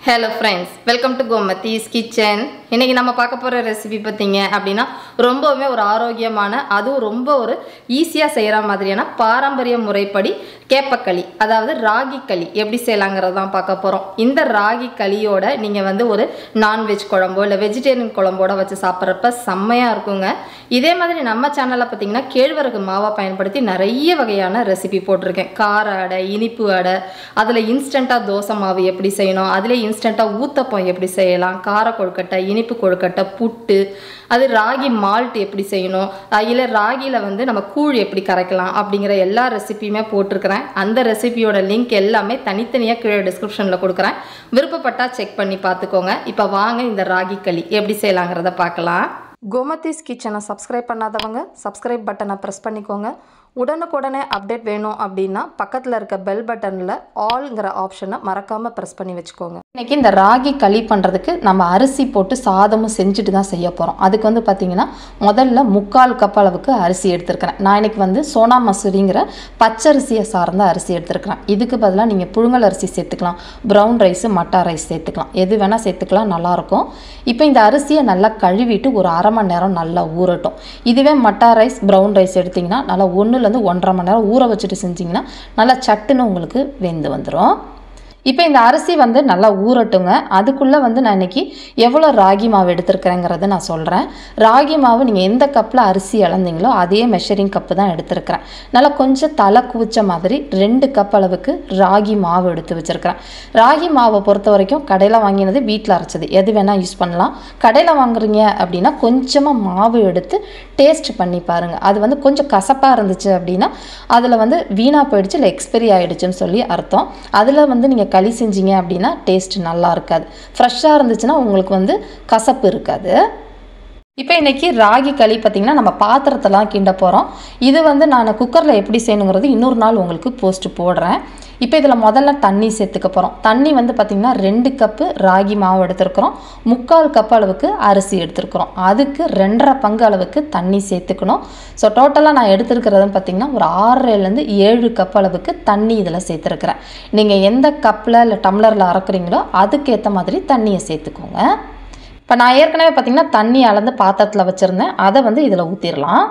hello friends welcome to Gomathi's kitchen இன்னைக்கு நம்ம பார்க்க போகிற ரெசிபி பார்த்தீங்க அப்படின்னா ரொம்பவுமே ஒரு ஆரோக்கியமான அதுவும் ரொம்ப ஒரு ஈஸியாக செய்கிற மாதிரியான பாரம்பரிய முறைப்படி கேப்பக்களி அதாவது ராகி களி எப்படி செய்யலாங்கிறது தான் பார்க்க போகிறோம் இந்த ராகி களியோட நீங்கள் வந்து ஒரு நான்வெஜ் குழம்போ இல்லை வெஜிடேரியன் குழம்போட வச்சு சாப்பிட்றப்ப செம்மையாக இருக்குங்க இதே மாதிரி நம்ம சேனலில் பார்த்தீங்கன்னா கேழ்வரகு மாவை பயன்படுத்தி நிறைய வகையான ரெசிபி போட்டிருக்கேன் கார அடை இனிப்பு அடை அதில் இன்ஸ்டண்ட்டாக தோசை மாவு எப்படி செய்யணும் அதில் இன்ஸ்டண்ட்டாக ஊத்தப்பம் எப்படி செய்யலாம் கார கொழுக்கட்டை இனிப்பு கொழுக்கட்டை புட்டு அது ராகி மால்ட் எப்படி செய்யணும் இல்லை ராகியில் வந்து நம்ம கூழ் எப்படி கரைக்கலாம் அப்படிங்கிற எல்லா ரெசிபியுமே போட்டிருக்கிறேன் அந்த ரெசிபியோட லிங்க் எல்லாமே தனித்தனியாக கீழே டிஸ்கிரிப்ஷனில் கொடுக்குறேன் விருப்பப்பட்டால் செக் பண்ணி பார்த்துக்கோங்க இப்போ வாங்க இந்த ராகி களி எப்படி செய்யலாங்கிறத பார்க்கலாம் கோமதிஸ் கிச்சனை சப்ஸ்கிரைப் பண்ணாதவங்க சப்ஸ்கிரைப் பட்டனை ப்ரெஸ் பண்ணிக்கோங்க உடனுக்குடனே அப்டேட் வேணும் அப்படின்னா பக்கத்தில் இருக்க பெல் பட்டனில் ஆல்ங்கிற ஆப்ஷனை மறக்காமல் ப்ரெஸ் பண்ணி வச்சுக்கோங்க இன்றைக்கி இந்த ராகி களி பண்ணுறதுக்கு நம்ம அரிசி போட்டு சாதமும் செஞ்சுட்டு தான் செய்ய போகிறோம் அதுக்கு வந்து பார்த்திங்கன்னா முதல்ல முக்கால் கப் அளவுக்கு அரிசி எடுத்துருக்கிறேன் நான் இன்றைக்கி வந்து சோனா மசூரிங்கிற பச்சரிசியை சார்ந்த அரிசி எடுத்துருக்கிறேன் இதுக்கு பதிலாக நீங்கள் புழுங்கல் அரிசி சேர்த்துக்கலாம் ப்ரௌன் ரைஸு மட்டா ரைஸ் சேர்த்துக்கலாம் எது வேணால் சேர்த்துக்கலாம் நல்லாயிருக்கும் இப்போ இந்த அரிசியை நல்லா கழுவிட்டு ஒரு அரை மணி நேரம் நல்லா ஊறட்டும் இதுவே மட்டா ரைஸ் ப்ரௌன் ரைஸ் எடுத்திங்கன்னா நல்லா ஒன்றுலேருந்து ஒன்றரை மணி நேரம் ஊற வச்சுட்டு செஞ்சிங்கன்னா நல்லா சட்டுன்னு உங்களுக்கு வெந்து வந்துடும் இப்போ இந்த அரிசி வந்து நல்லா ஊறட்டுங்க அதுக்குள்ளே வந்து நான் இன்றைக்கி எவ்வளோ ராகி மாவு எடுத்துருக்கிறேங்கிறத நான் சொல்கிறேன் ராகி மாவு நீங்கள் எந்த கப்பில் அரிசி இழந்தீங்களோ அதே மெஷரிங் கப்பு தான் எடுத்துருக்கிறேன் நல்லா கொஞ்சம் தலை குவிச்ச மாதிரி ரெண்டு கப் அளவுக்கு ராகி மாவு எடுத்து வச்சுருக்கிறேன் ராகி மாவை பொறுத்த வரைக்கும் கடையில் வாங்கினது வீட்டில் அரைச்சது எது வேணால் யூஸ் பண்ணலாம் கடையில் வாங்குறீங்க அப்படின்னா கொஞ்சமாக மாவு எடுத்து டேஸ்ட் பண்ணி பாருங்கள் அது வந்து கொஞ்சம் கசப்பாக இருந்துச்சு அப்படின்னா அதில் வந்து வீணாக போயிடுச்சு இல்லை எக்ஸ்பைரி ஆகிடுச்சுன்னு சொல்லி அர்த்தம் அதில் வந்து நீங்கள் களி செஞ்சீங்க அப்படின்னா டேஸ்ட் நல்லா இருக்காது ஃப்ரெஷ்ஷாக இருந்துச்சுன்னா உங்களுக்கு வந்து கசப்பு இருக்காது இப்போ இன்றைக்கி ராகி களி பார்த்திங்கன்னா நம்ம பாத்திரத்தெல்லாம் கிண்ட போகிறோம் இது வந்து நான் குக்கரில் எப்படி செய்யணுங்கிறது இன்னொரு நாள் உங்களுக்கு போஸ்ட் போடுறேன் இப்போ இதில் முதல்ல தண்ணி சேர்த்துக்க போகிறோம் தண்ணி வந்து பார்த்திங்கன்னா ரெண்டு கப்பு ராகி மாவு எடுத்துருக்குறோம் முக்கால் கப் அளவுக்கு அரிசி எடுத்துருக்குறோம் அதுக்கு ரெண்டரை பங்கு அளவுக்கு தண்ணி சேர்த்துக்கணும் ஸோ டோட்டலாக நான் எடுத்துருக்கிறதுன்னு பார்த்திங்கன்னா ஒரு ஆறரைலேருந்து ஏழு கப் அளவுக்கு தண்ணி இதில் சேர்த்துருக்குறேன் நீங்கள் எந்த கப்பில் இல்லை டம்ளரில் அறக்குறீங்களோ அதுக்கேற்ற மாதிரி தண்ணியை சேர்த்துக்கோங்க இப்போ நான் ஏற்கனவே பார்த்திங்கன்னா தண்ணி அளந்து பாத்திரத்தில் வச்சுருந்தேன் அதை வந்து இதில் ஊற்றிடலாம்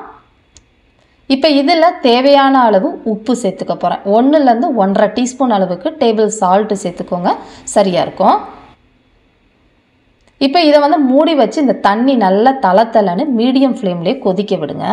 இப்போ இதில் தேவையான அளவு உப்பு சேர்த்துக்க போகிறேன் ஒன்றுலேருந்து ஒன்றரை டீஸ்பூன் அளவுக்கு டேபிள் சால்ட்டு சேர்த்துக்கோங்க சரியாக இருக்கும் இப்போ இதை வந்து மூடி வச்சு இந்த தண்ணி நல்லா தலை தலைன்னு மீடியம் ஃப்ளேம்லேயே கொதிக்க விடுங்க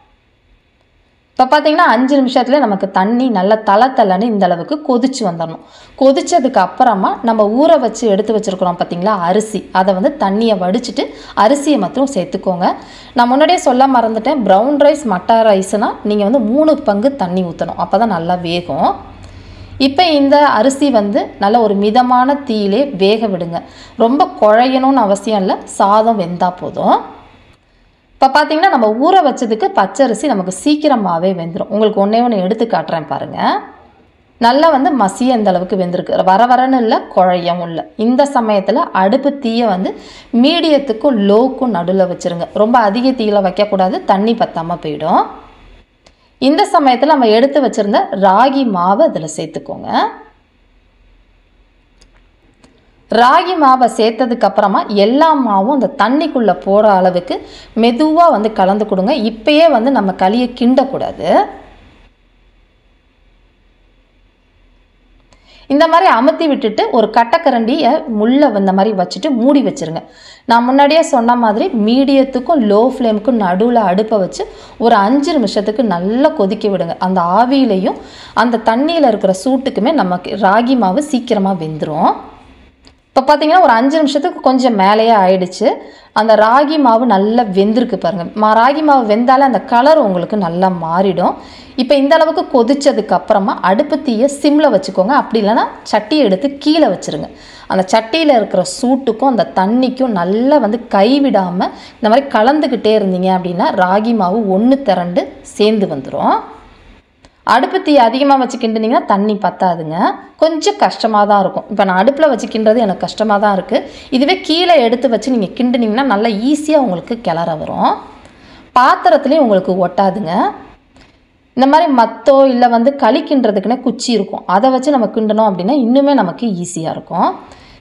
இப்போ பார்த்தீங்கன்னா அஞ்சு நிமிஷத்துல நமக்கு தண்ணி நல்லா தலை தலைன்னு இந்த அளவுக்கு கொதிச்சு வந்துடணும் கொதிச்சதுக்கு அப்புறமா நம்ம ஊற வச்சு எடுத்து வச்சுருக்கிறோம் பார்த்தீங்களா அரிசி அதை வந்து தண்ணியை வடிச்சிட்டு அரிசியை மட்டும் சேர்த்துக்கோங்க நான் முன்னாடியே சொல்ல மறந்துட்டேன் ப்ரௌன் ரைஸ் மட்டா ரைஸ்னால் நீங்கள் வந்து மூணு பங்கு தண்ணி ஊற்றணும் அப்போ தான் நல்லா வேகும் இப்போ இந்த அரிசி வந்து நல்ல ஒரு மிதமான தீயிலே வேக விடுங்க ரொம்ப குழையணும்னு அவசியம் இல்லை சாதம் வெந்தால் போதும் இப்போ பார்த்தீங்கன்னா நம்ம ஊற வச்சதுக்கு பச்சரிசி நமக்கு சீக்கிரமாகவே வெந்துடும் உங்களுக்கு ஒன்றே ஒன்று எடுத்து காட்டுறேன் பாருங்கள் நல்லா வந்து மசிய இந்த அளவுக்கு வெந்திருக்கு வர வரன்னு இல்லை குழையவும் இல்லை இந்த சமயத்தில் அடுப்பு தீயை வந்து மீடியத்துக்கும் லோக்கும் நடுவில் வச்சுருங்க ரொம்ப அதிக தீயில் வைக்கக்கூடாது தண்ணி பற்றாமல் போயிடும் இந்த சமயத்தில் நம்ம எடுத்து வச்சுருந்த ராகி மாவை அதில் சேர்த்துக்கோங்க ராகி மாவை சேர்த்ததுக்கு அப்புறமா எல்லா மாவும் அந்த தண்ணிக்குள்ளே போகிற அளவுக்கு மெதுவாக வந்து கலந்து கொடுங்க இப்பயே வந்து நம்ம களியை கிண்டக்கூடாது இந்த மாதிரி அமுத்தி விட்டுட்டு ஒரு கட்டக்கரண்டியை முள்ளை இந்த மாதிரி வச்சுட்டு மூடி வச்சுருங்க நான் முன்னாடியே சொன்ன மாதிரி மீடியத்துக்கும் லோ ஃப்ளேமுக்கும் நடுவில் அடுப்பை வச்சு ஒரு அஞ்சு நிமிஷத்துக்கு நல்லா கொதிக்க விடுங்க அந்த ஆவியிலையும் அந்த தண்ணியில் இருக்கிற சூட்டுக்குமே நமக்கு ராகி மாவு சீக்கிரமாக வெந்துடும் இப்போ பார்த்தீங்கன்னா ஒரு அஞ்சு நிமிஷத்துக்கு கொஞ்சம் மேலேயே ஆயிடுச்சு அந்த ராகி மாவு நல்லா வெந்திருக்கு பாருங்கள் மா ராகி மாவு வெந்தாலே அந்த கலர் உங்களுக்கு நல்லா மாறிடும் இப்போ இந்த அளவுக்கு கொதிச்சதுக்கு அப்புறமா அடுப்பு தீயை சிம்மில் வச்சுக்கோங்க அப்படி இல்லைன்னா சட்டியை எடுத்து கீழே வச்சுருங்க அந்த சட்டியில் இருக்கிற சூட்டுக்கும் அந்த தண்ணிக்கும் நல்லா வந்து கைவிடாமல் இந்த மாதிரி கலந்துக்கிட்டே இருந்தீங்க அப்படின்னா ராகி மாவு ஒன்று திரண்டு சேர்ந்து வந்துடும் அடுப்பு தீ அதிகமாக வச்சு கிண்டுனீங்கன்னா தண்ணி பத்தாதுங்க கொஞ்சம் கஷ்டமாக தான் இருக்கும் இப்போ நான் அடுப்பில் வச்சு கிண்டுறது எனக்கு கஷ்டமாக தான் இருக்குது இதுவே கீழே எடுத்து வச்சு நீங்கள் கிண்டுனீங்கன்னா நல்லா ஈஸியாக உங்களுக்கு கிளற வரும் பாத்திரத்துலேயும் உங்களுக்கு ஒட்டாதுங்க இந்த மாதிரி மத்தோ இல்லை வந்து களி கிண்டுறதுக்குன்னே குச்சி இருக்கும் அதை வச்சு நம்ம கிண்டணும் அப்படின்னா இன்னுமே நமக்கு ஈஸியாக இருக்கும்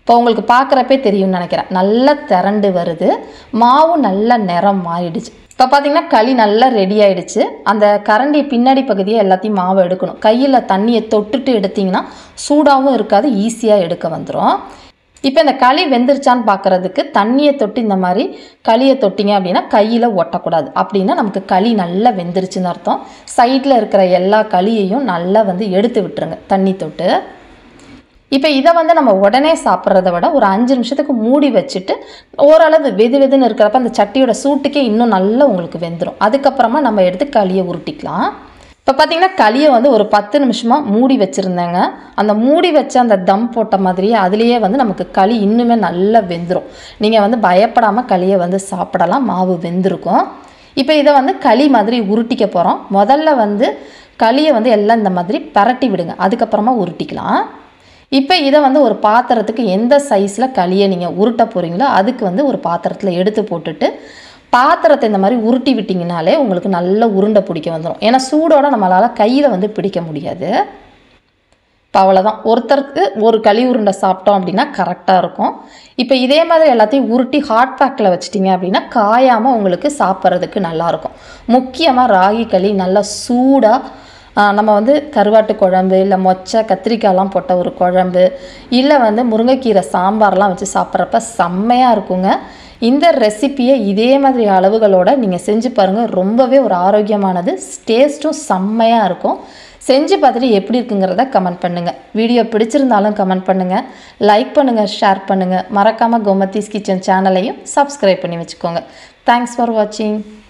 இப்போ உங்களுக்கு பார்க்குறப்பே தெரியும்னு நினைக்கிறேன் நல்லா திரண்டு வருது மாவும் நல்ல நிறம் மாறிடுச்சு இப்போ பார்த்தீங்கன்னா களி நல்லா ரெடி ஆயிடுச்சு அந்த கரண்டி பின்னாடி பகுதியை எல்லாத்தையும் மாவை எடுக்கணும் கையில் தண்ணியை தொட்டுட்டு எடுத்தீங்கன்னா சூடாகவும் இருக்காது ஈஸியாக எடுக்க வந்துடும் இப்போ இந்த களி வெந்துருச்சான்னு பார்க்குறதுக்கு தண்ணியை தொட்டு இந்த மாதிரி களியை தொட்டிங்க அப்படின்னா கையில் ஒட்டக்கூடாது அப்படின்னா நமக்கு களி நல்லா வெந்துருச்சுன்னு அர்த்தம் சைடில் இருக்கிற எல்லா களியையும் நல்லா வந்து எடுத்து விட்டுருங்க தண்ணி தொட்டு இப்போ இதை வந்து நம்ம உடனே சாப்பிட்றத விட ஒரு அஞ்சு நிமிஷத்துக்கு மூடி வச்சுட்டு ஓரளவு வெது வெதுன்னு இருக்கிறப்ப அந்த சட்டியோட சூட்டுக்கே இன்னும் நல்லா உங்களுக்கு வெந்துடும் அதுக்கப்புறமா நம்ம எடுத்து களியை உருட்டிக்கலாம் இப்போ பார்த்தீங்கன்னா களியை வந்து ஒரு பத்து நிமிஷமாக மூடி வச்சுருந்தேங்க அந்த மூடி வச்ச அந்த தம் போட்ட மாதிரியே அதுலேயே வந்து நமக்கு களி இன்னுமே நல்லா வெந்துடும் நீங்கள் வந்து பயப்படாமல் களியை வந்து சாப்பிடலாம் மாவு வெந்திருக்கும் இப்போ இதை வந்து களி மாதிரி உருட்டிக்க போகிறோம் முதல்ல வந்து களியை வந்து எல்லாம் இந்த மாதிரி பரட்டி விடுங்க அதுக்கப்புறமா உருட்டிக்கலாம் இப்போ இதை வந்து ஒரு பாத்திரத்துக்கு எந்த சைஸில் களியை நீங்கள் உருட்ட போகிறீங்களோ அதுக்கு வந்து ஒரு பாத்திரத்தில் எடுத்து போட்டுட்டு பாத்திரத்தை இந்த மாதிரி உருட்டி விட்டிங்கனாலே உங்களுக்கு நல்ல உருண்டை பிடிக்க வந்துடும் ஏன்னா சூடோட நம்மளால் கையில் வந்து பிடிக்க முடியாது இப்போ அவ்வளோதான் ஒருத்தருக்கு ஒரு களி உருண்டை சாப்பிட்டோம் அப்படின்னா கரெக்டாக இருக்கும் இப்போ இதே மாதிரி எல்லாத்தையும் உருட்டி ஹாட் பேக்கில் வச்சிட்டிங்க அப்படின்னா காயாமல் உங்களுக்கு சாப்பிட்றதுக்கு நல்லாயிருக்கும் முக்கியமாக ராகி களி நல்லா சூடாக ஆஹ் நம்ம வந்து கருவாட்டு குழம்பு இல்லை மொச்சை கத்திரிக்காய்லாம் போட்ட ஒரு குழம்பு இல்லை வந்து முருங்கைக்கீரை சாம்பார்லாம் வச்சு சாப்பிட்றப்ப செம்மையாக இருக்குங்க இந்த ரெசிப்பியை இதே மாதிரி அளவுகளோட நீங்கள் செஞ்சு பாருங்கள் ரொம்பவே ஒரு ஆரோக்கியமானது டேஸ்ட்டும் செம்மையாக இருக்கும் செஞ்சு பார்த்துட்டு எப்படி இருக்குங்கிறத கமெண்ட் பண்ணுங்கள் வீடியோ பிடிச்சிருந்தாலும் கமெண்ட் பண்ணுங்கள் லைக் பண்ணுங்கள் ஷேர் பண்ணுங்கள் மறக்காமல் கோமத்தீஸ் கிச்சன் சேனலையும் சப்ஸ்கிரைப் பண்ணி வச்சுக்கோங்க தேங்க்ஸ் ஃபார் வாட்சிங்